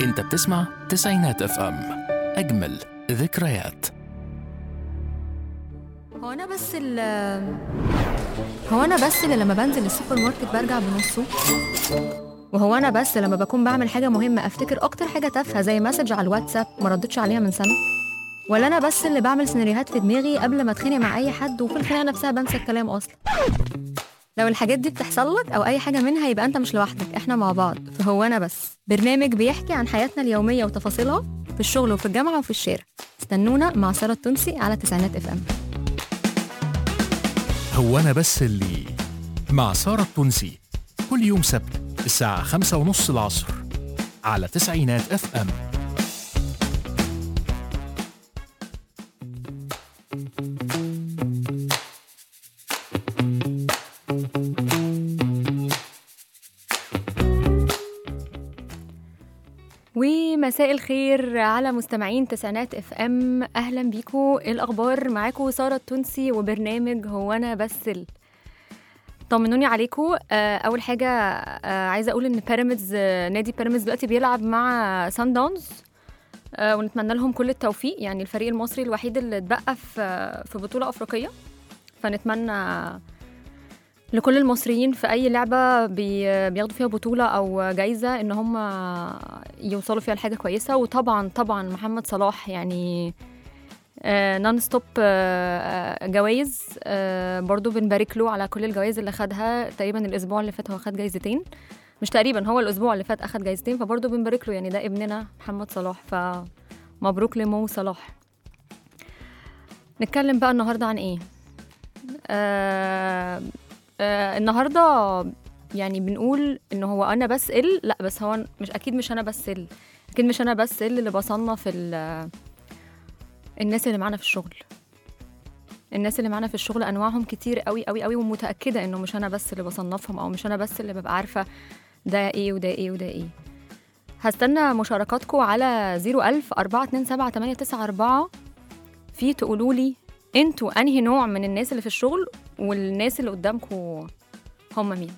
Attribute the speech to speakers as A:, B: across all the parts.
A: انت بتسمع تسعينات اف ام اجمل ذكريات
B: هو انا بس ال هو انا بس اللي لما بنزل السوبر ماركت برجع بنصه وهو انا بس لما بكون بعمل حاجه مهمه افتكر اكتر حاجه تافهه زي مسج على الواتساب ما ردتش عليها من سنه ولا انا بس اللي بعمل سيناريوهات في دماغي قبل ما اتخانق مع اي حد وفي الخناقه نفسها بنسى الكلام اصلا لو الحاجات دي بتحصل لك او اي حاجه منها يبقى انت مش لوحدك احنا مع بعض فهو انا بس برنامج بيحكي عن حياتنا اليوميه وتفاصيلها في الشغل وفي الجامعه وفي الشارع استنونا مع ساره التونسي على تسعينات اف ام
A: هو انا بس اللي مع سارة التونسي كل يوم سبت الساعة خمسة ونص العصر على تسعينات اف ام
B: ومساء الخير على مستمعين تسعينات اف ام اهلا بيكم ايه الاخبار معاكم ساره التونسي وبرنامج هو انا بسل طمنوني عليكم آه، اول حاجه آه، عايزه اقول ان بيراميدز آه، نادي بيراميدز دلوقتي بيلعب مع سان داونز آه، ونتمنى لهم كل التوفيق يعني الفريق المصري الوحيد اللي اتبقى في في بطوله افريقيه فنتمنى لكل المصريين في اي لعبه بي بياخدوا فيها بطوله او جايزه ان هم يوصلوا فيها لحاجه كويسه وطبعا طبعا محمد صلاح يعني نون ستوب جوائز آه، برضو بنبارك له على كل الجوائز اللي خدها تقريبا الاسبوع اللي فات هو خد جايزتين مش تقريبا هو الاسبوع اللي فات اخد جايزتين فبرضو بنبارك له يعني ده ابننا محمد صلاح فمبروك لمو صلاح نتكلم بقى النهارده عن ايه آه آه النهارده يعني بنقول ان هو انا بس ال لا بس هو مش اكيد مش انا بس ال اكيد مش انا بس ال اللي بصنف ال- الناس اللي معانا في الشغل الناس اللي معانا في الشغل انواعهم كتير قوي قوي قوي ومتاكده انه مش انا بس اللي بصنفهم او مش انا بس اللي ببقى عارفه ده ايه وده ايه وده ايه هستنى مشاركاتكم على 01000 427 894 في تقولوا لي انتوا انهي نوع من الناس اللي في الشغل والناس اللي قدامكم هم مين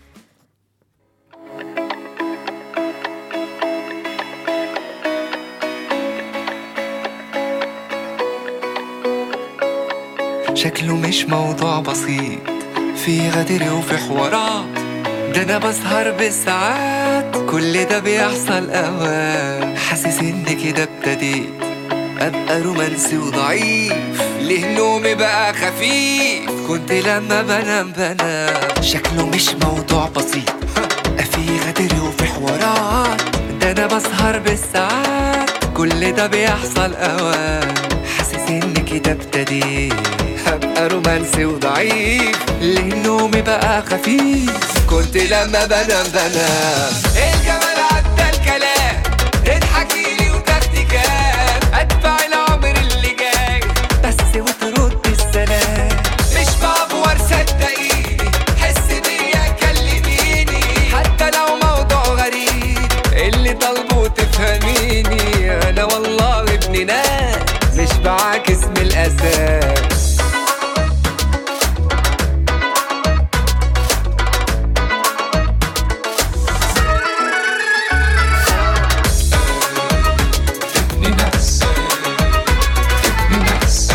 C: شكله مش موضوع بسيط في غدر وفي حوارات ده انا بسهر بالساعات كل ده بيحصل اوقات حاسس ان كده ابتديت ابقى رومانسي وضعيف ليه نومي بقى خفيف كنت لما بنام بنام شكله مش موضوع بسيط في غدر وفي حوارات ده انا بسهر بالساعات كل ده بيحصل اوقات حاسس ان كده ابتديت هبقى رومانسي وضعيف ليه نومي بقى خفيف كنت لما بنام بنام الجمال عدى الكلام تضحكي لي وتاخدي كام ادفع العمر اللي جاي بس وترد السلام مش بعبور صدقيني حس بيا كلميني حتى لو موضوع غريب اللي طالبه تفهميني انا والله ابن ناس مش بعاكس من الاساس ابن ناس ابن ناس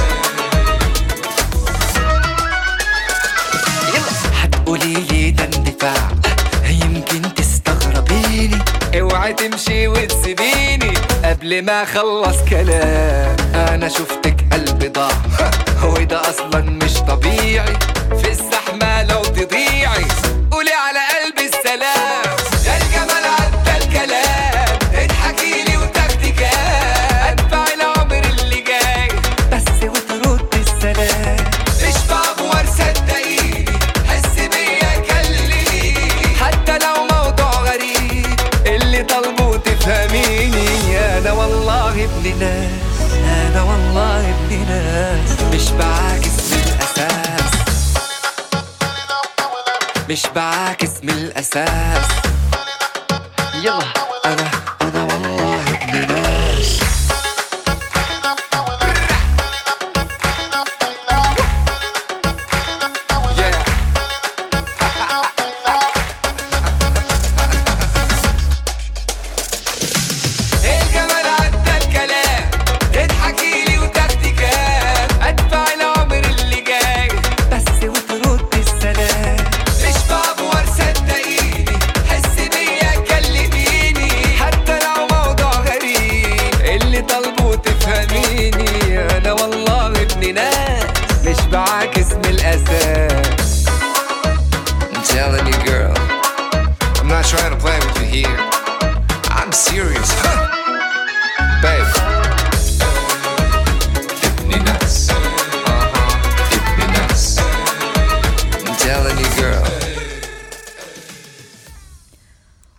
C: يلا هتقولي لي ده اندفاع يمكن تستغربيني اوعي تمشي وتسيبيني قبل ما اخلص كلام انا شفتك قلبي ضاع وده اصلا مش طبيعي في الزحمه لو تضيعي قولي على قلبي السلام ده الجمال عدى الكلام اضحكي لي وتاخدي كام ادفع العمر اللي جاي بس وترد السلام مش بعبور صدقيني حس بيا كلميني حتى لو موضوع غريب اللي طالبه تفهميني انا والله ابن ناس انا والله ابن ناس مش بعاكس من الاساس مش بعاكس من الاساس يلا انا انا والله ابن ناس Yeah.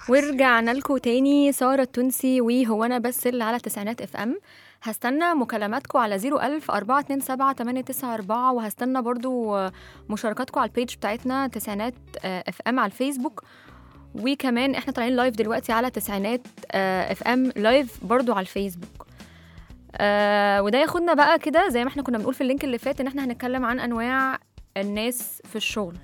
B: ورجعنا لكم تاني سارة التونسي وهو أنا بس اللي على تسعينات اف ام هستنى مكالماتكم على 01000 427 894 وهستنى برضو آه، مشاركاتكم على البيج بتاعتنا تسعينات اف ام على الفيسبوك وكمان احنا طالعين لايف دلوقتي على تسعينات اف ام لايف برضو على الفيسبوك آه وده ياخدنا بقى كده زي ما احنا كنا بنقول في اللينك اللي فات ان احنا هنتكلم عن انواع الناس في الشغل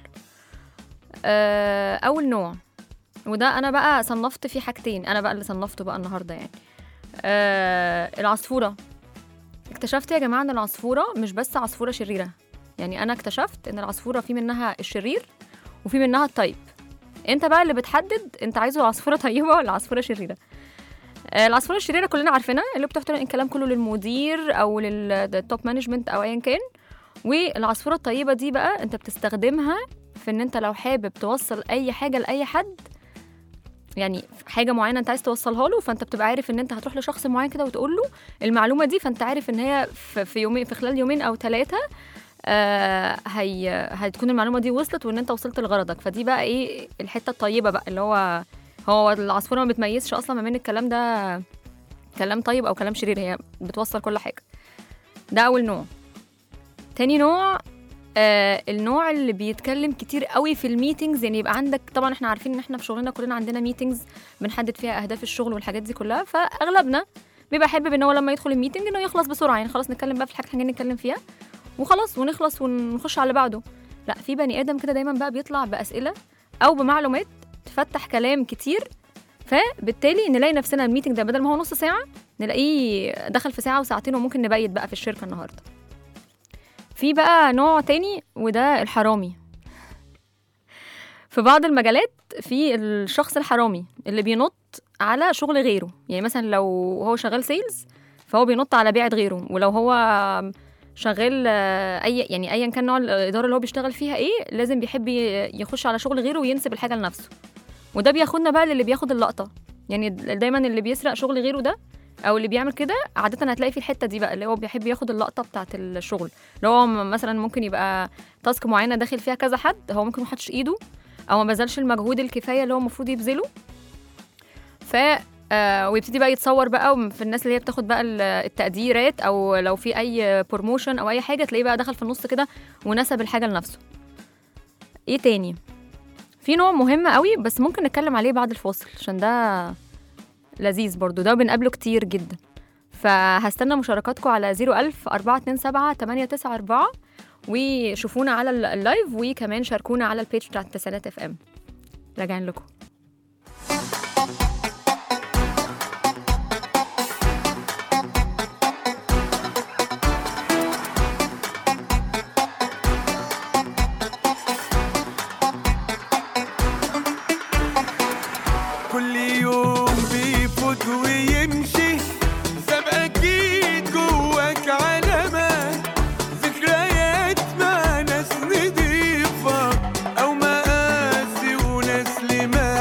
B: آه اول نوع وده انا بقى صنفت فيه حاجتين انا بقى اللي صنفته بقى النهارده يعني آه العصفوره اكتشفت يا جماعه ان العصفوره مش بس عصفوره شريره يعني انا اكتشفت ان العصفوره في منها الشرير وفي منها الطيب انت بقى اللي بتحدد انت عايزه عصفوره طيبه ولا عصفوره شريره آه، العصفوره الشريره كلنا عارفينها اللي بتحترم الكلام كله للمدير او للتوب مانجمنت او ايا كان والعصفوره الطيبه دي بقى انت بتستخدمها في ان انت لو حابب توصل اي حاجه لاي حد يعني حاجه معينه انت عايز توصلها له فانت بتبقى عارف ان انت هتروح لشخص معين كده وتقول له المعلومه دي فانت عارف ان هي في في يومين في خلال يومين او ثلاثه آه هي هتكون المعلومه دي وصلت وان انت وصلت لغرضك فدي بقى ايه الحته الطيبه بقى اللي هو هو العصفوره ما بتميزش اصلا ما بين الكلام ده كلام طيب او كلام شرير هي بتوصل كل حاجه ده اول نوع تاني نوع آه النوع اللي بيتكلم كتير قوي في الميتينجز يعني يبقى عندك طبعا احنا عارفين ان احنا في شغلنا كلنا عندنا ميتينجز بنحدد فيها اهداف الشغل والحاجات دي كلها فاغلبنا بيبقى حابب ان هو لما يدخل الميتنج انه يخلص بسرعه يعني خلاص نتكلم بقى في الحاجه اللي احنا جايين نتكلم فيها وخلاص ونخلص ونخش على اللي بعده لا في بني ادم كده دايما بقى بيطلع باسئله او بمعلومات تفتح كلام كتير فبالتالي نلاقي نفسنا الميتنج ده بدل ما هو نص ساعه نلاقيه دخل في ساعه وساعتين وممكن نبيت بقى في الشركه النهارده في بقى نوع تاني وده الحرامي في بعض المجالات في الشخص الحرامي اللي بينط على شغل غيره يعني مثلا لو هو شغال سيلز فهو بينط على بيعة غيره ولو هو شغال آه، اي يعني ايا كان نوع الاداره اللي هو بيشتغل فيها ايه لازم بيحب ي- يخش على شغل غيره وينسب الحاجه لنفسه وده بياخدنا بقى للي بياخد اللقطه يعني دايما اللي بيسرق شغل غيره ده او اللي بيعمل كده عاده هتلاقي في الحته دي بقى اللي هو بيحب ياخد اللقطه بتاعه الشغل اللي هو م- مثلا ممكن يبقى تاسك معينه داخل فيها كذا حد هو ممكن ما حطش ايده او ما بذلش المجهود الكفايه اللي هو المفروض يبذله ف آه ويبتدي بقى يتصور بقى في الناس اللي هي بتاخد بقى ال- التقديرات او لو في اي بروموشن او اي حاجه تلاقيه بقى دخل في النص كده ونسب الحاجه لنفسه ايه تاني في نوع مهم قوي بس ممكن نتكلم عليه بعد الفاصل عشان ده لذيذ برضو ده بنقابله كتير جدا فهستنى مشاركاتكم على 01000 427 894 وشوفونا على ال- اللايف وكمان شاركونا على البيج بتاعت التسعينات اف ام راجعين لكم
D: كل يوم بيفوت ويمشي ساب اكيد جواك علامات ذكريات مع ناس نضيفة او مقاسي وناس لما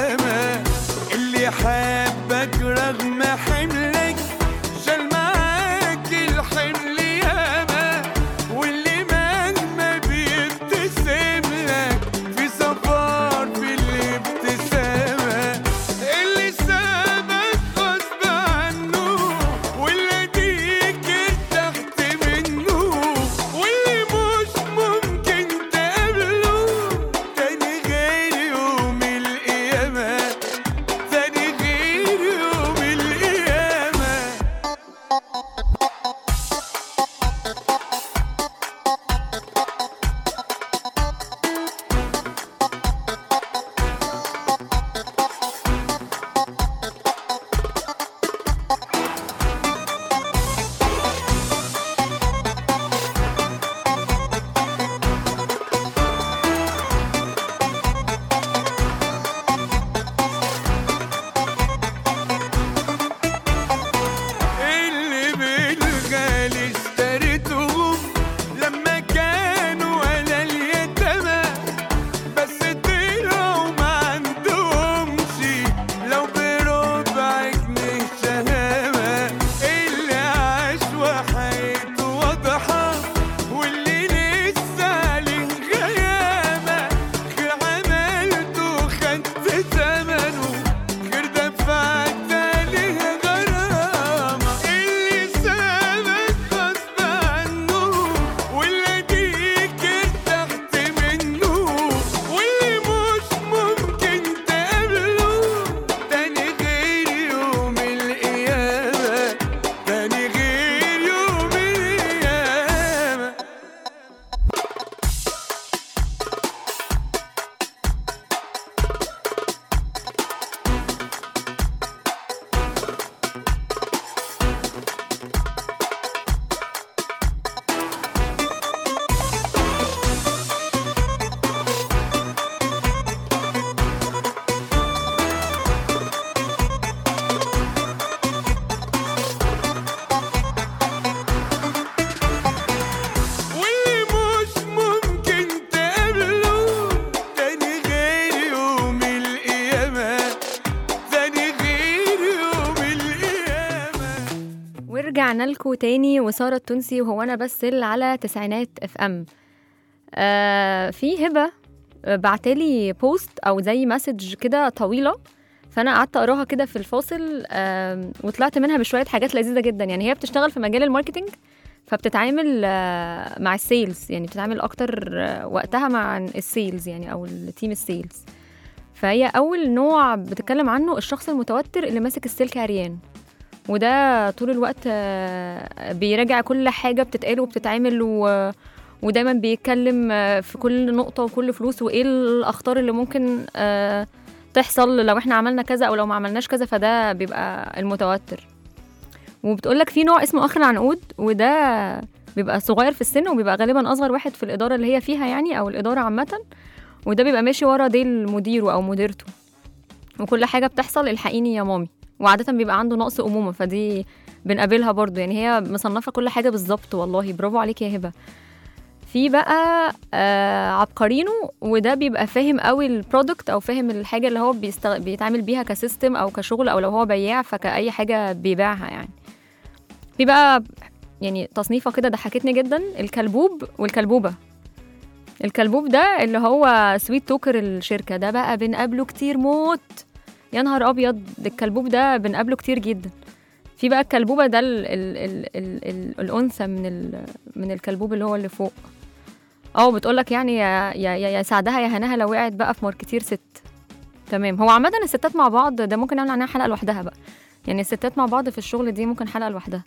B: ورجعنا لكم تاني وسارة التونسي وهو أنا بس اللي على تسعينات اف ام آه في هبة بعتالي بوست أو زي مسج كده طويلة فأنا قعدت أقراها كده في الفاصل آه وطلعت منها بشوية حاجات لذيذة جدا يعني هي بتشتغل في مجال الماركتينج فبتتعامل آه مع السيلز يعني بتتعامل أكتر آه وقتها مع السيلز يعني أو التيم السيلز فهي أول نوع بتتكلم عنه الشخص المتوتر اللي ماسك السلك عريان وده طول الوقت آه، بيراجع كل حاجة بتتقال وبتتعمل و... ودايما بيتكلم آه، في كل نقطة وكل فلوس وإيه الأخطار اللي ممكن آه، تحصل لو احنا عملنا كذا أو لو ما عملناش كذا فده بيبقى المتوتر وبتقولك في نوع اسمه آخر العنقود وده بيبقى صغير في السن وبيبقى غالبا أصغر واحد في الإدارة اللي هي فيها يعني أو الإدارة عامة وده بيبقى ماشي ورا ديل مديره أو مديرته وكل حاجة بتحصل الحقيني يا مامي وعادة بيبقى عنده نقص أمومة فدي بنقابلها برضو يعني هي مصنفة كل حاجة بالظبط والله برافو عليك يا هبة في بقى آه عبقرينو وده بيبقى فاهم قوي البرودكت او فاهم الحاجه اللي هو بيستغ... بيتعامل بيها كسيستم او كشغل او لو هو بياع فكأي حاجه بيبيعها يعني في بقى يعني تصنيفه كده ضحكتني جدا الكلبوب والكلبوبه الكلبوب ده اللي هو سويت توكر الشركه ده بقى بنقابله كتير موت يا نهار ابيض ده الكلبوب ده بنقابله كتير جدا في بقى الكلبوبه ده ال ال ال ال ال الانثى من ال من الكلبوب اللي هو اللي فوق اه بتقولك يعني يا يا يا يا سعدها يا هناها لو وقعت بقى في ماركتير ست تمام هو عامه الستات مع بعض ده ممكن نعمل عنها حلقه لوحدها بقى يعني الستات مع بعض في الشغل دي ممكن حلقه لوحدها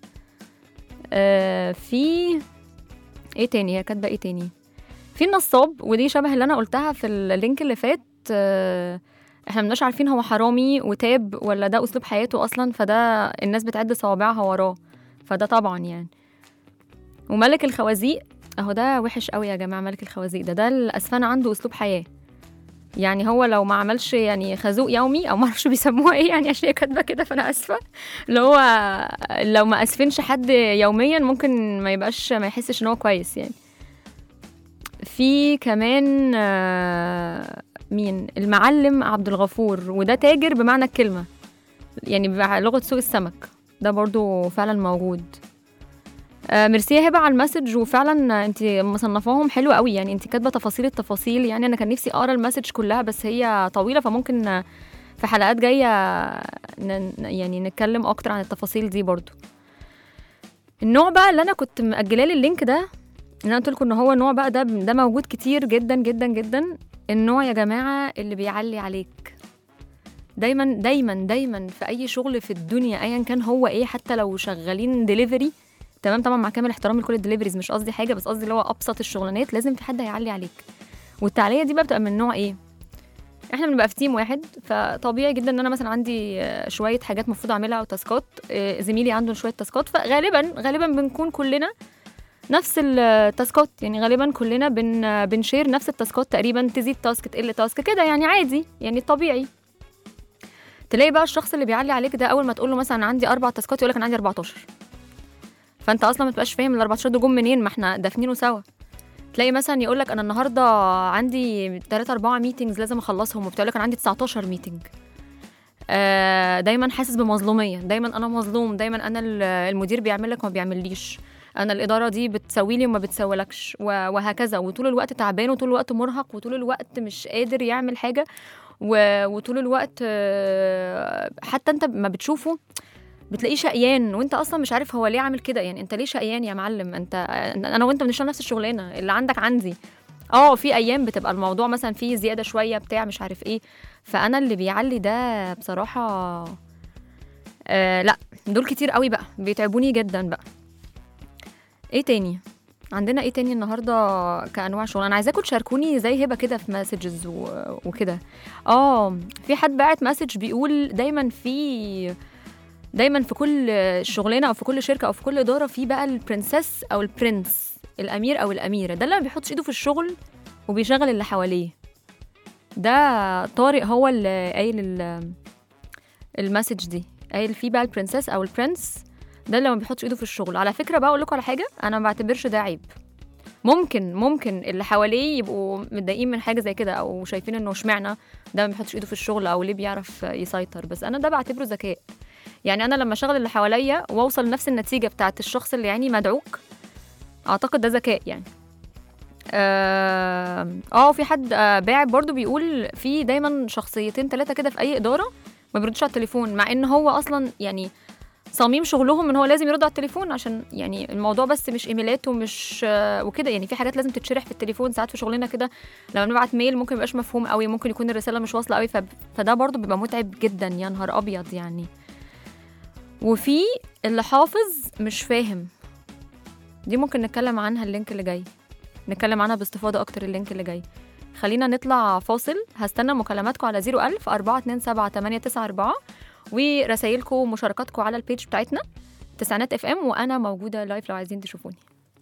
B: آه في ايه تاني هي كاتبه ايه تاني في النصاب ودي شبه اللي انا قلتها في اللينك اللي فات آه احنا مبناش عارفين هو حرامي وتاب ولا ده اسلوب حياته اصلا فده الناس بتعد صوابعها وراه فده طبعا يعني وملك الخوازيق اهو ده وحش قوي يا جماعه ملك الخوازيق ده ده الاسفان عنده اسلوب حياه يعني هو لو ما عملش يعني خازوق يومي او ما اعرفش بيسموها ايه يعني عشان هي كاتبه كده فانا اسفه اللي هو لو ما اسفنش حد يوميا ممكن ما يبقاش ما يحسش ان هو كويس يعني في كمان آه، مين المعلم عبد الغفور وده تاجر بمعنى الكلمه يعني بلغه سوق السمك ده برضو فعلا موجود آه، ميرسي يا هبه على المسج وفعلا انت مصنفاهم حلو قوي يعني انت كاتبه تفاصيل التفاصيل يعني انا كان نفسي اقرا المسج كلها بس هي طويله فممكن آه، في حلقات جايه ن- يعني نتكلم اكتر عن التفاصيل دي برضو النوع بقى اللي انا كنت مأجله لي اللينك ده اللي انا قلت لكم ان هو النوع بقى ده ده موجود كتير جدا جدا جدا النوع يا جماعه اللي بيعلي عليك دايما دايما دايما في اي شغل في الدنيا ايا كان هو ايه حتى لو شغالين ديليفري تمام طبعا مع كامل احترامي لكل الدليفريز مش قصدي حاجه بس قصدي اللي هو ابسط الشغلانات لازم في حد هيعلي عليك والتعليه دي بقى بتبقى من نوع ايه احنا بنبقى في تيم واحد فطبيعي جدا ان انا مثلا عندي آه، شويه حاجات المفروض اعملها او تاسكات آه، زميلي عنده شويه تاسكات فغالبا غالبا بنكون كلنا نفس التاسكات يعني غالبا كلنا بن آه، بنشير نفس التاسكات تقريبا تزيد تاسك تقل تاسك كده يعني عادي يعني طبيعي تلاقي بقى الشخص اللي بيعلي عليك ده اول ما تقول له مثلا عندي اربع تاسكات يقول لك انا عندي 14 فانت اصلا ما تبقاش فاهم ال 14 دول جم منين ما احنا دافنينه سوا تلاقي مثلا يقول لك انا النهارده عندي 3 4 ميتنجز لازم اخلصهم وبتقول لك انا عندي 19 ميتنج آه دايما حاسس بمظلوميه دايما انا مظلوم دايما انا ال- المدير بيعمل لك وما بيعمليش انا الاداره دي بتسوي لي وما بتسولكش و- وهكذا وطول الوقت تعبان وطول الوقت مرهق وطول الوقت مش قادر يعمل حاجه و- وطول الوقت آه، حتى انت ما بتشوفه بتلاقيه شقيان وانت اصلا مش عارف هو ليه عامل كده يعني انت ليه شقيان يا معلم انت انا وانت بنشتغل نفس الشغلانه اللي عندك عندي اه في ايام بتبقى الموضوع مثلا فيه زياده شويه بتاع مش عارف ايه فانا اللي بيعلي ده بصراحه آه لا دول كتير قوي بقى بيتعبوني جدا بقى ايه تاني عندنا ايه تاني النهارده كانواع شغل انا عايزاكم تشاركوني زي هبه كده في مسجز وكده اه في حد باعت مسج بيقول دايما في دايما في كل شغلانه او في كل شركه او في كل اداره في بقى البرنسس او البرنس الامير او الاميره ده اللي ما بيحطش ايده في الشغل وبيشغل اللي حواليه ده طارق هو اللي قايل ال- المسج دي قايل في بقى البرنسس او البرنس ده اللي ما بيحطش ايده في الشغل على فكره بقى اقول لكم على حاجه انا ما بعتبرش ده عيب ممكن ممكن اللي حواليه يبقوا متضايقين من حاجه زي كده او شايفين انه اشمعنى ده ما بيحطش ايده في الشغل او ليه بيعرف يسيطر بس انا ده بعتبره ذكاء يعني انا لما اشغل اللي حواليا واوصل لنفس النتيجه بتاعت الشخص اللي يعني مدعوك اعتقد ده ذكاء يعني اه آه، في حد آه باعت برضو بيقول في دايما شخصيتين ثلاثه كده في اي اداره ما بيردوش على التليفون مع ان هو اصلا يعني صميم شغلهم ان هو لازم يرد على التليفون عشان يعني الموضوع بس مش ايميلات ومش آه، وكده يعني في حاجات لازم تتشرح في التليفون ساعات في شغلنا كده لما نبعت ميل ممكن ميبقاش مفهوم قوي ممكن يكون الرساله مش واصله قوي ف... فده برضو بيبقى متعب جدا يا نهار ابيض يعني وفي اللي حافظ مش فاهم دي ممكن نتكلم عنها اللينك اللي جاي نتكلم عنها باستفاضه اكتر اللينك اللي جاي خلينا نطلع فاصل هستنى مكالماتكم على 01000 427 ورسايلكم ومشاركاتكم على البيج بتاعتنا تسعينات اف ام وانا موجوده لايف لو عايزين تشوفوني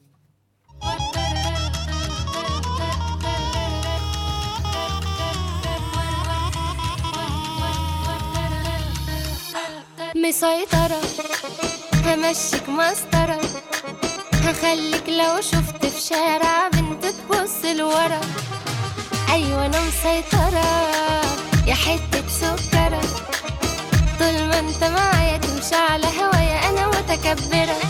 E: مسيطرة همشيك مسطرة هخليك لو شفت في شارع بنت تبص لورا أيوة أنا مسيطرة يا حتة سكرة طول ما انت معايا تمشي على هوايا أنا متكبرة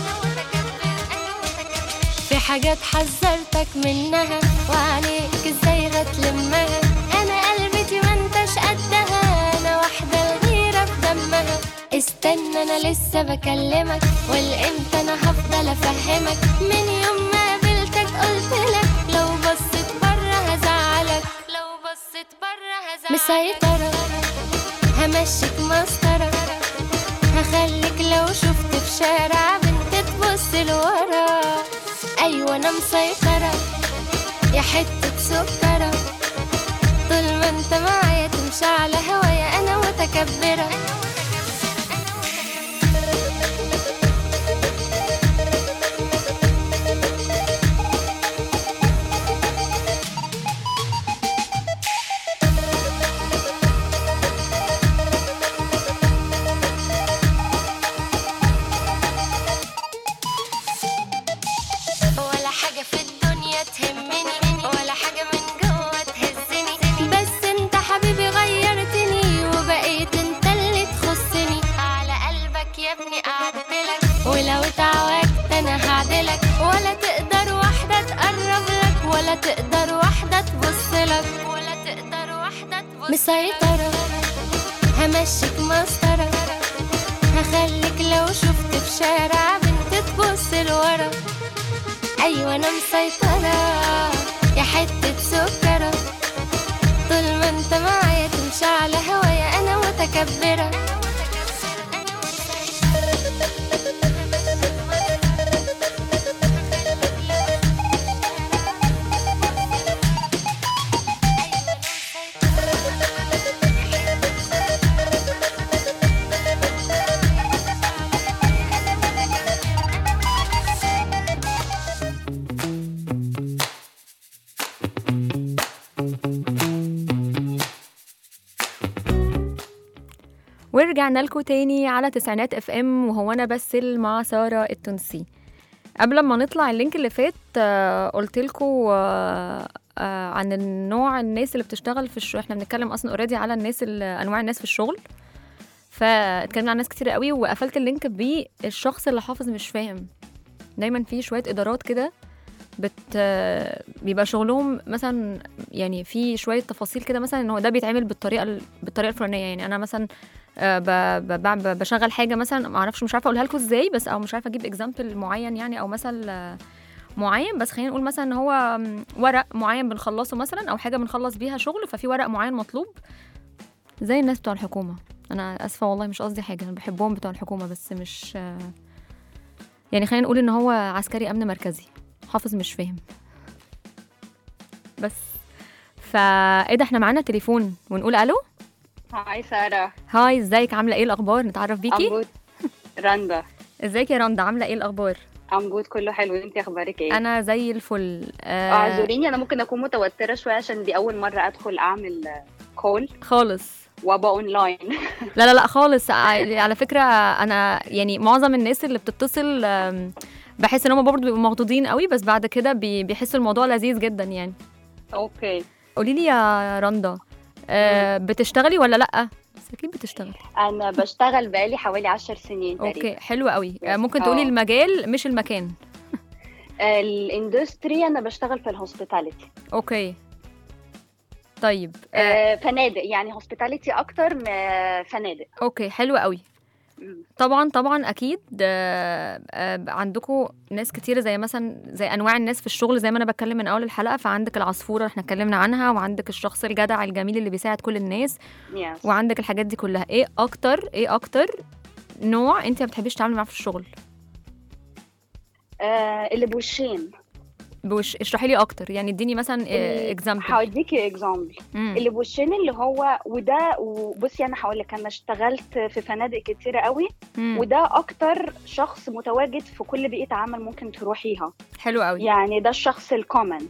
E: في حاجات حذرتك منها وعليك ازاي هتلمها انا قلبتي ما انتش قدها انا واحدة الغيرة في دمها استنى انا لسه بكلمك والامتى انا هفضل افهمك من يوم ما قابلتك قلت لك لو بصيت بره هزعلك لو بصيت بره هزعلك مسيطرة همشيك مسطرة هخليك لو شفت في شارع بنت تبص لورا ايوه انا مسيطرة يا حتة سكرة طول ما انت معايا تمشي على هوايا انا متكبرة ولا حاجة في الدنيا تهمني ولا حاجة من جوه تهزني بس انت حبيبي غيرتني وبقيت انت اللي تخصني على قلبك يا ابني اعدلك ولو اتعوجت انا هعدلك ولا تقدر واحدة تقرب لك ولا تقدر واحدة تبص لك ولا تقدر واحدة تبص مسيطرة همشيك مسطرة هخليك لو شفت في شارع بنت تبص لورا ايوه انا مسيطرة يا حتة سكرة طول ما انت معايا تمشي على هوايا انا متكبرة
B: ورجعنا لكم تاني على تسعينات اف ام وهو انا بسل مع ساره التونسي قبل ما نطلع اللينك اللي فات آه، قلت لكم آه، آه، عن النوع الناس اللي بتشتغل في الشغل احنا بنتكلم اصلا اوريدي على الناس ال- انواع الناس في الشغل فاتكلمنا عن ناس كتير قوي وقفلت اللينك بالشخص اللي حافظ مش فاهم دايما في شويه ادارات كده بت بيبقى شغلهم مثلا يعني في شويه تفاصيل كده مثلا ان هو ده بيتعمل بالطريقه ال- بالطريقه الفلانيه يعني انا مثلا آه، ب- ب- ب- بشغل حاجه مثلا ما اعرفش مش عارفه اقولها لكم ازاي بس او مش عارفه اجيب اكزامبل معين يعني او مثل آه، معين بس خلينا نقول مثلا ان هو م، ورق معين بنخلصه مثلا او حاجه بنخلص بيها شغل ففي ورق معين مطلوب زي الناس بتوع الحكومه انا اسفه والله مش قصدي حاجه انا بحبهم بتوع الحكومه بس مش آه، يعني خلينا نقول ان هو عسكري امن مركزي حافظ مش فاهم بس فا ايه ده احنا معانا تليفون ونقول الو
F: هاي سارة
B: هاي ازيك عامله ايه الاخبار نتعرف بيكي
F: عمبود رندا
B: ازيك يا رندا عامله ايه الاخبار
F: عمبود كله حلو انت اخبارك ايه؟
B: انا زي الفل آه
F: اعذريني انا ممكن اكون متوترة شوية عشان دي أول مرة أدخل أعمل كول
B: خالص
F: وابقى اونلاين
B: لا لا لا خالص ع- على فكره انا يعني معظم الناس اللي بتتصل آم، بحس ان هم برضه بيبقوا مخضوضين قوي بس بعد كده بي- بيحسوا الموضوع لذيذ جدا يعني
F: اوكي
B: قولي لي يا رندا آه بتشتغلي ولا لا اكيد بتشتغل
F: انا بشتغل بقالي حوالي 10 سنين
B: اوكي
F: تقريبا
B: حلو قوي آه،
F: Yes.
B: ممكن تقولي
F: آه.
B: المجال مش المكان
F: آه، الاندستري انا بشتغل في الهوسبيتاليتي
B: اوكي طيب آه،
F: آه، فنادق يعني هوسبيتاليتي اكتر من فنادق
B: اوكي حلو قوي
F: مم.
B: طبعا طبعا اكيد آه، آه، عندكم ناس كتيره زي مثلا زي انواع الناس في الشغل زي ما انا بتكلم من اول الحلقه فعندك العصفوره احنا اتكلمنا عنها وعندك الشخص الجدع الجميل اللي بيساعد كل الناس
F: Yes.
B: وعندك الحاجات دي كلها ايه اكتر ايه اكتر نوع انت ما بتحبيش تتعاملي معاه في الشغل
F: آه، اللي بوشين
B: بوش اشرحي لي اكتر يعني اديني مثلا
F: اللي-
B: اكزامبل
F: هوديكي اكزامبل اللي بوشين اللي هو وده وبصي انا هقول لك انا اشتغلت في فنادق كتيره قوي وده اكتر شخص متواجد في كل بيئه عمل ممكن تروحيها
B: حلو قوي
F: يعني ده الشخص الكومن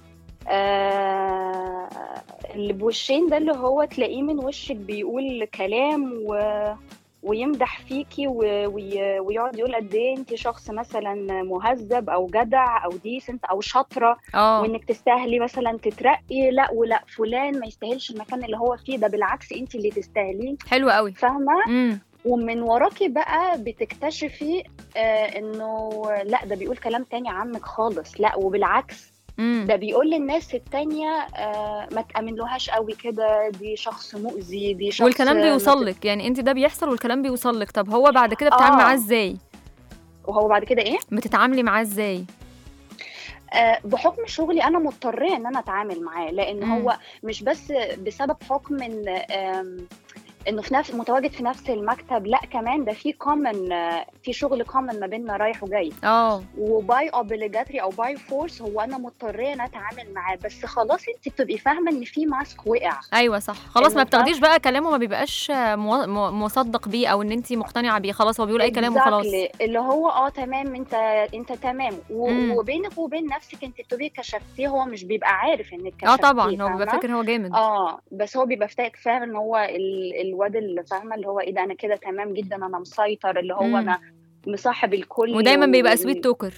F: آه اللي بوشين ده اللي هو تلاقيه من وشك بيقول كلام و ويمدح فيكي و... وي... ويقعد يقول قد ايه انت شخص مثلا مهذب او جدع او ديسنت او شاطره
B: اه
F: وانك تستاهلي مثلا تترقي لا ولا فلان ما يستاهلش المكان اللي هو فيه ده بالعكس انت اللي تستاهليه
B: حلو قوي
F: فاهمه
B: امم
F: ومن وراكي بقى بتكتشفي آه انه لا ده بيقول كلام تاني عنك خالص لا وبالعكس
B: امم
F: ده بيقول للناس التانية آه ما تأمنلهاش قوي كده دي شخص مؤذي دي شخص
B: والكلام
F: ما
B: بيوصل
F: ت-
B: لك يعني انت ده بيحصل والكلام بيوصل لك طب هو بعد كده بتتعاملي
F: آه.
B: معاه ازاي
F: وهو بعد كده ايه
B: بتتعاملي معاه ازاي
F: آه بحكم شغلي انا مضطرة ان انا اتعامل معاه لان
B: مم.
F: هو مش بس بسبب حكم ان آم، انه في نفس متواجد في نفس المكتب لا كمان ده في كومن في شغل كومن ما بيننا رايح وجاي
B: اه
F: وباي اوبليجاتري او باي فورس هو انا مضطريه ان اتعامل معاه بس خلاص انت بتبقي فاهمه ان في ماسك وقع
B: ايوه صح خلاص ما
F: إنه
B: بتاخديش بقى كلامه ما بيبقاش مو- مو- مصدق بيه او ان انت مقتنعه بيه خلاص هو بيقول اي كلام وخلاص
F: Exactly. اللي هو اه تمام انت انت تمام و...
B: مم.
F: وبينك وبين نفسك انت بتبقي كشفتيه هو مش بيبقى عارف انك كشفتيه
B: اه طبعا هو
F: فاهمة؟
B: بيبقى فاكر هو جامد
F: اه بس هو بيبقى فاكر فاهم ان هو ال... الواد اللي فاهمه اللي هو ايه ده انا كده تمام جدا انا مسيطر اللي هو
B: مم.
F: انا مصاحب الكل
B: ودايما بيبقى
F: و-
B: سويت توكر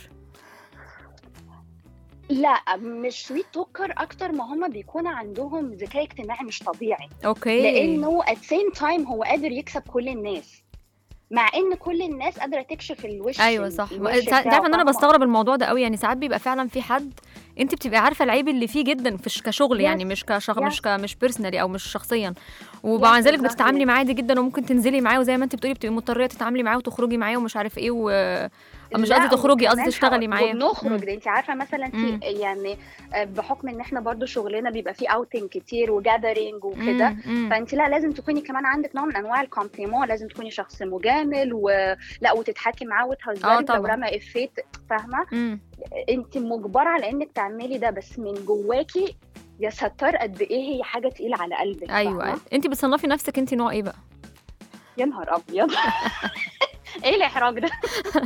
F: لا مش سويت توكر اكتر ما هما بيكون عندهم ذكاء اجتماعي مش طبيعي
B: اوكي
F: لانه at same time هو قادر يكسب كل الناس مع ان كل الناس قادره تكشف الوش
B: ايوه صح
F: الوش
B: انت عارفه
F: بتاعه،
B: ان انا
F: فاهمة؟
B: بستغرب الموضوع ده قوي يعني ساعات بيبقى فعلا في حد انت بتبقي عارفه العيب اللي فيه جدا في ش- كشغل يعني
F: Yes.
B: مش كشغ...
F: Yes.
B: مش ك... مش بيرسونالي او مش شخصيا ومع ذلك
F: exactly.
B: بتتعاملي معاه عادي جدا وممكن تنزلي معاه وزي ما انت بتقولي بتبقي مضطره تتعاملي معاه وتخرجي معاه ومش عارف ايه و... مش
F: لا،
B: قصدي تخرجي قصدي
F: وكمان
B: تشتغلي
F: ح-
B: معاه
F: وبنخرج
B: مم.
F: ده انت عارفه مثلا
B: مم.
F: في يعني آه، بحكم ان احنا برضو شغلنا بيبقى فيه اوتنج كتير وجاذرينج وكده
B: مم، مم.
F: فانت لا لازم تكوني كمان عندك نوع من انواع الكومبليمون لازم تكوني شخص مجامل ولا وتضحكي معاه
B: آه،
F: وتهزري لو
B: طبعا.
F: رمى افيه فاهمه
B: مم.
F: انت مجبره على انك تعملي ده بس من جواكي يا ستار قد ايه هي حاجه تقيله على قلبك
B: ايوه
F: فاهمة؟
B: أيوة. انت بتصنفي نفسك انت نوع ايه بقى
F: يا نهار ابيض ايه الاحراج ده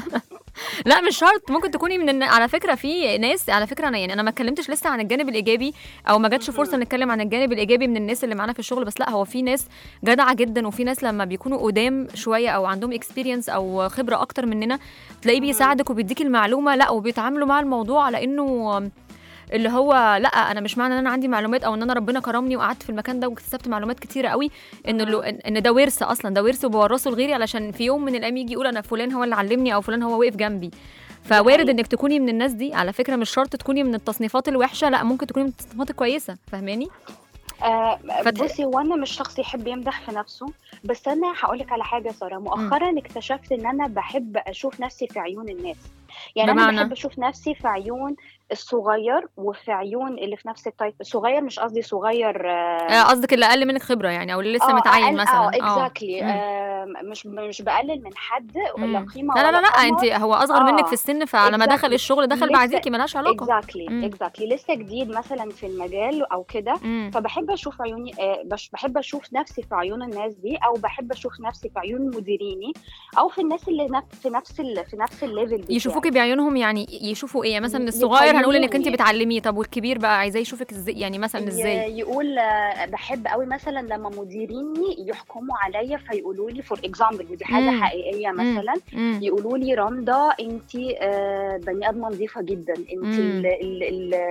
B: لا مش شرط ممكن تكوني من الن... على فكره في ناس على فكره انا يعني انا ما اتكلمتش لسه عن الجانب الايجابي او ما جاتش فرصه نتكلم عن الجانب الايجابي من الناس اللي معانا في الشغل بس لا هو في ناس جدعه جدا وفي ناس لما بيكونوا قدام شويه او عندهم اكسبيرينس او خبره اكتر مننا تلاقيه بيساعدك وبيديك المعلومه لا وبيتعاملوا مع الموضوع على انه اللي هو لا انا مش معنى ان انا عندي معلومات او ان انا ربنا كرمني وقعدت في المكان ده واكتسبت معلومات كتيره قوي ان اللي ان إن ده ورث اصلا ده ورث وبورثه لغيري علشان في يوم من الايام يجي يقول انا فلان هو اللي علمني او فلان هو وقف جنبي فوارد
F: حقيقي.
B: انك تكوني من الناس دي على فكره مش شرط تكوني من التصنيفات الوحشه لا ممكن تكوني من التصنيفات الكويسه فاهماني
F: آه
B: فتح-
F: بصي هو انا مش شخص يحب يمدح في نفسه بس انا هقول لك على حاجه ساره مؤخرا اكتشفت ان انا بحب اشوف نفسي في عيون الناس يعني
B: بمعنى؟
F: انا بحب اشوف نفسي في عيون الصغير وفي عيون اللي في نفس التايب الصغير مش قصدي صغير آه
B: آه، قصدك اللي اقل منك خبره يعني او اللي لسه متعين
F: أقل-
B: مثلا
F: اه اكزاكتلي
B: مم.
F: مش مش بقلل من حد ولا
B: مم.
F: قيمه
B: لا لا لا,
F: ولا
B: لا
F: قمر.
B: انت هو اصغر
F: آه.
B: منك في السن فعلى ما دخل
F: Exactly.
B: الشغل دخل
F: لسه-
B: بعديكي ملهاش علاقه
F: اكزاكتلي
B: مم.
F: اكزاكتلي لسه جديد مثلا في المجال او كده
B: مم.
F: فبحب اشوف عيوني آه، بش بحب اشوف نفسي في عيون الناس دي او بحب اشوف نفسي في عيون مديريني او في الناس اللي نف- في نفس ال في نفس الليفل بتاعي.
B: يشوفوكي بعيونهم يعني يشوفوا ايه يعني مثلا
F: ي-
B: الصغير هنقول انك انت
F: يقيموني.
B: بتعلميه طب والكبير بقى عايزاه يشوفك ازاي يعني مثلا ازاي
F: ي- يقول آه، بحب قوي مثلا لما مديريني يحكموا عليا فيقولوا لي فور اكزامبل ودي حاجه
B: مم.
F: حقيقيه
B: مم.
F: مثلا
B: مم.
F: يقولوا لي رندا انت بني ادمه نظيفه جدا انت
B: مم.
F: ال ال ال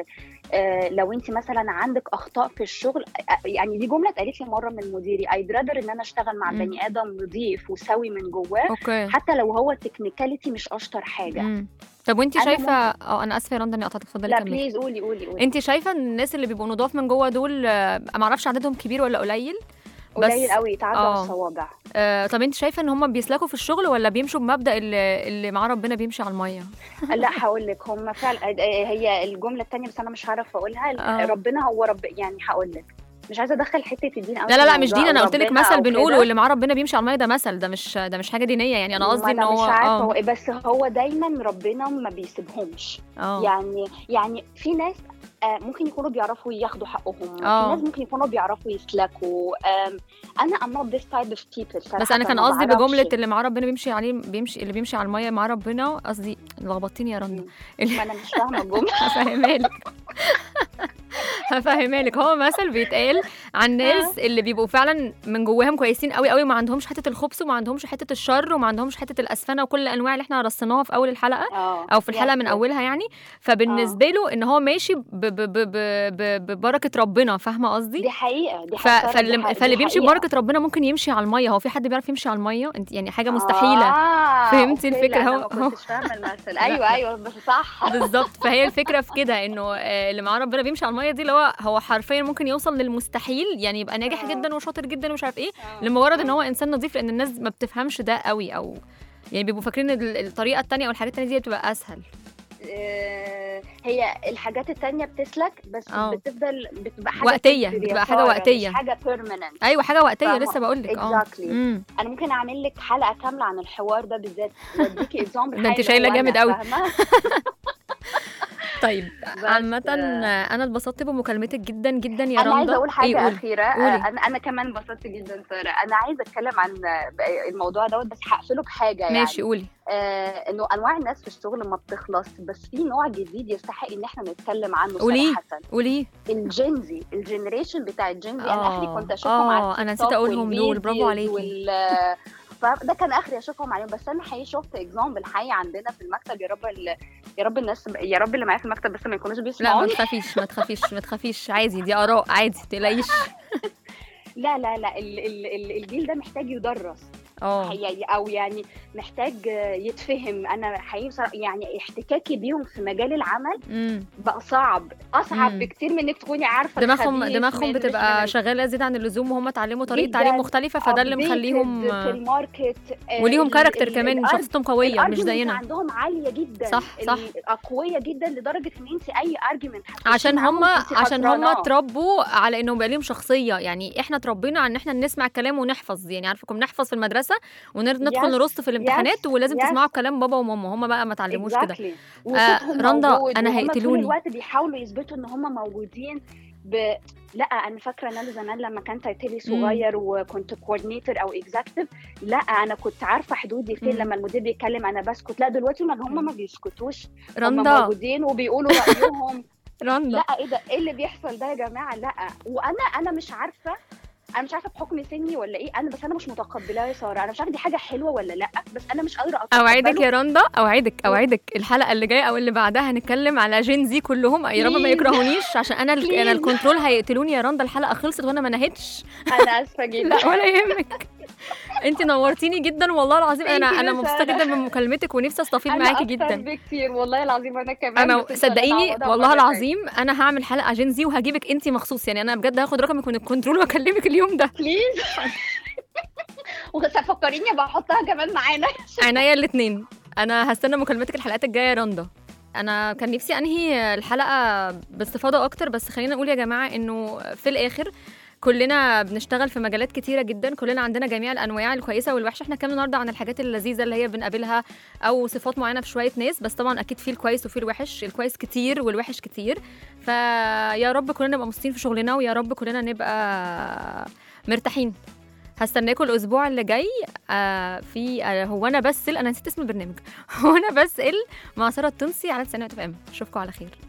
F: آه، لو انت مثلا عندك اخطاء في الشغل آه، يعني دي جمله اتقالت لي مره من مديري I'd rather ان انا اشتغل مع
B: مم.
F: بني ادم نظيف وسوي من جواه
B: اوكي
F: حتى لو هو تكنيكاليتي مش اشطر حاجه
B: مم. طب وانت
F: أنا
B: شايفه اه انا اسفه يا رندا اني قطعتك اتفضلي
F: لا
B: كملي
F: بليز قولي قولي قولي
B: انت شايفه ان الناس اللي بيبقوا نضاف من جوه دول آه، ما اعرفش عددهم كبير ولا قليل بس
F: قليل قوي تعدوا على
B: آه.
F: الصوابع
B: آه طب انت شايفه ان هم بيسلكوا في الشغل ولا بيمشوا بمبدا اللي, اللي معاه ربنا بيمشي على الميه
F: لا هقول لك هم فعلا هي الجمله الثانيه بس انا مش هعرف اقولها
B: آه.
F: ربنا هو رب يعني هقول لك مش عايزه ادخل حته الدين أوي
B: لا لا
F: في
B: لا مش
F: الموضوع
B: دين انا
F: أو
B: قلت لك
F: ربنا
B: مثل
F: أو
B: بنقوله
F: كده.
B: اللي معاه ربنا بيمشي على الميه ده مثل ده مش ده مش حاجه دينيه يعني انا
F: ما
B: قصدي ان
F: انا
B: هو
F: مش عارفه
B: اه
F: هو إيه، بس هو دايما ربنا ما بيسيبهمش
B: اه
F: يعني يعني في ناس آه، ممكن يكونوا بيعرفوا ياخدوا حقهم
B: آه.
F: في ناس ممكن يكونوا بيعرفوا يسلكوا آم، انا I'm not this type of people صراحة
B: بس انا كان
F: ما
B: قصدي
F: بعرفش.
B: بجمله اللي معاه ربنا بيمشي عليه بيمشي اللي بيمشي على الميه معاه ربنا قصدي لخبطتيني يا رندا
F: ما انا مش فاهمه الجمله
B: هفهمها لك هفهمها لك هو مثل بيتقال عن ناس اللي بيبقوا فعلا من جواهم كويسين قوي قوي ما عندهمش حته الخبث وما عندهمش حته الشر وما عندهمش حته الاسفنه وكل الانواع اللي احنا رصيناها في اول الحلقه
F: اه
B: او في الحلقه
F: yes,
B: من
F: yes.
B: اولها يعني فبالنسبه له ان هو ماشي ب- ب- ب- ب- ب- ببركه ربنا فاهمه قصدي
F: دي حقيقه دي
B: ف...
F: حقيقة
B: فاللي,
F: دي حقيقة-
B: فاللي
F: دي
B: بيمشي
F: حقيقة.
B: ببركه ربنا ممكن يمشي على الميه هو في حد بيعرف يمشي على الميه انت يعني حاجه مستحيله
F: آه،
B: فهمتي
F: أوكي،
B: الفكرة؟
F: لا،
B: هو-
F: انا ما كنتش فاهمه المثل ايوه ايوه بس صح
B: بالظبط فهي الفكره في كده انه آه، اللي معاه ربنا بيمشي على الميه دي اللي هو هو حرفيا ممكن يوصل للمستحيل يعني يبقى ناجح
F: آه.
B: جدا وشاطر جدا ومش عارف ايه
F: آه.
B: لمجرد ان هو انسان نظيف لان الناس ما بتفهمش ده قوي او يعني بيبقوا فاكرين ان ال- الطريقه التانية او الحاجات التانية دي بتبقى اسهل
F: آه، هي الحاجات التانية بتسلك بس
B: آه.
F: بتفضل بتبقى حاجة
B: وقتية،
F: temporary
B: بتبقى
F: يا
B: حاجة
F: سارة،
B: وقتية.
F: مش حاجة permanent
B: ايوه حاجه وقتيه
F: فاهمة.
B: لسه بقول لك اه
F: exactly
B: امم
F: انا ممكن اعمل لك حلقة كاملة عن الحوار ده بالذات واديكي اكزامبل
B: ده انت شايلة جامد قوي.
F: فاهمة
B: طيب
F: بس،
B: عامة
F: آه،
B: انا اتبسطت بمكالمتك جدا جدا يا
F: انا
B: رندا
F: عايزه اقول حاجه
B: إيه قولي.
F: اخيره
B: قولي.
F: آه، انا انا كمان انبسطت جدا ساره انا عايزه اتكلم عن آه، الموضوع دوت بس هقفله بحاجه يعني
B: ماشي قولي
F: آه انه انواع الناس في الشغل ما بتخلص بس في نوع جديد يستحق ان احنا نتكلم عنه
B: قوليه.
F: صراحه
B: قولي
F: الجينزي الجنريشن بتاع الجينزي انا
B: آه،
F: اخري كنت اشوفهم
B: آه،
F: على
B: أنا
F: التيك
B: نسيت
F: توك
B: أقولهم دول، برافو
F: والفيديوز
B: عليكي.
F: وال فده كان اخري اشوفهم عليهم بس انا حقيقي شفت اكزامبل حي عندنا في المكتب يا رب ال... يا رب الناس يا رب اللي معايا في المكتب بس ما يكونوش
B: لا ما
F: بيسمعوني
B: تخافيش ما تخافيش ما تخافيش عادي دي اراء عادي تقلقيش
F: لا لا لا ال... ال... ال- الجيل ده محتاج يدرس
B: اه
F: حقيقي او يعني محتاج يتفهم انا حقيقي بصراحة يعني احتكاكي بيهم في مجال العمل
B: امم
F: بقى صعب اصعب
B: مم.
F: بكتير من انك تكوني عارفه
B: دماغهم
F: الخبيث
B: دماغهم
F: من- مش
B: بتبقى
F: من-
B: شغاله زياده عن اللزوم وهم اتعلموا طريقه
F: جداً
B: تعليم مختلفه فده اللي
F: updated
B: مخليهم
F: في الماركت آه،
B: وليهم
F: ال-
B: كاركتر
F: ال-
B: كمان
F: الأرج-
B: شخصيتهم قويه مش
F: الارجيومنت
B: زينا
F: عندهم عاليه جدا
B: صح، صح.
F: ال- قويه جدا لدرجه ان انت اي ارجيومنت
B: عشان هم عشان هم اتربوا على انهم بقى ليهم شخصيه يعني احنا اتربينا على ان احنا نسمع الكلام ونحفظ يعني عارفه كنا بنحفظ في المدرسه وندخل
F: Yes,
B: نرص في الامتحانات
F: yes,
B: ولازم
F: yes.
B: تسمعوا كلام بابا وماما هم بقى ما اتعلموش كده
F: exactly.
B: آه،
F: وصوتهم
B: رندا،
F: موجود،
B: أنا
F: وهم
B: هيقتلوني.
F: طول الوقت بيحاولوا يثبتوا ان هم موجودين ب... لا انا فاكره ان انا زمان لما كان تايتلي صغير وكنت كوردينيتور او اكزكتيف لا انا كنت عارفه حدودي فين
B: مم.
F: لما المدير بيتكلم انا بسكت لا دلوقتي ما هم ما بيسكتوش هم
B: رندا
F: موجودين وبيقولوا رايهم
B: رندا
F: لا ايه ده ايه اللي بيحصل ده يا جماعه لا وانا انا مش عارفه انا مش عارفه بحكم سني ولا ايه انا بس انا مش متقبلاه يا ساره انا مش عارفه دي حاجه حلوه ولا لا بس انا مش قادره اتقبله
B: اوعدك يا رندا اوعدك اوعدك الحلقه اللي جايه او اللي بعدها هنتكلم على جين زي كلهم يا رب ما
F: Please.
B: يكرهونيش عشان انا ال- انا
F: Please.
B: الكنترول هيقتلوني يا رندا الحلقه خلصت وانا ما نهيتش
F: انا اسفه جدا
B: لا ولا يهمك انت نورتيني جدا والله العظيم انا
F: Thank you
B: انا
F: يا
B: مبسوطه
F: سارة.
B: جدا من مكالمتك ونفسي استفيد
F: أنا
B: معاكي
F: أكتر
B: جدا
F: بكتير والله العظيم انا كمان
B: انا
F: بس إن شاء الله
B: صدقيني
F: نعوضها
B: والله
F: مرة تانية.
B: العظيم انا هعمل حلقه جين زي وهجيبك انت مخصوص يعني انا بجد هاخد رقمك من الكنترول واكلمك اليوم ده
F: بليز وفكريني ابقى احطها كمان معانا
B: عينيا الاثنين انا هستنى مكالمتك الحلقات الجايه يا رندا انا كان نفسي انهي الحلقه باستفاضه اكتر بس خلينا نقول يا جماعه انه في الاخر كلنا بنشتغل في مجالات كتيره جدا كلنا عندنا جميع الانواع الكويسه والوحشه احنا كمان النهارده عن الحاجات اللذيذه اللي هي بنقابلها او صفات معينه في شويه ناس بس طبعا اكيد في الكويس وفي الوحش الكويس كتير والوحش كتير فيا رب كلنا نبقى مبسوطين في شغلنا ويا رب كلنا نبقى مرتاحين هستناكم الاسبوع اللي جاي آه في آه هو انا بسل انا نسيت اسم البرنامج هو انا بسال مع ساره التونسي على 90 اف ام اشوفكم على خير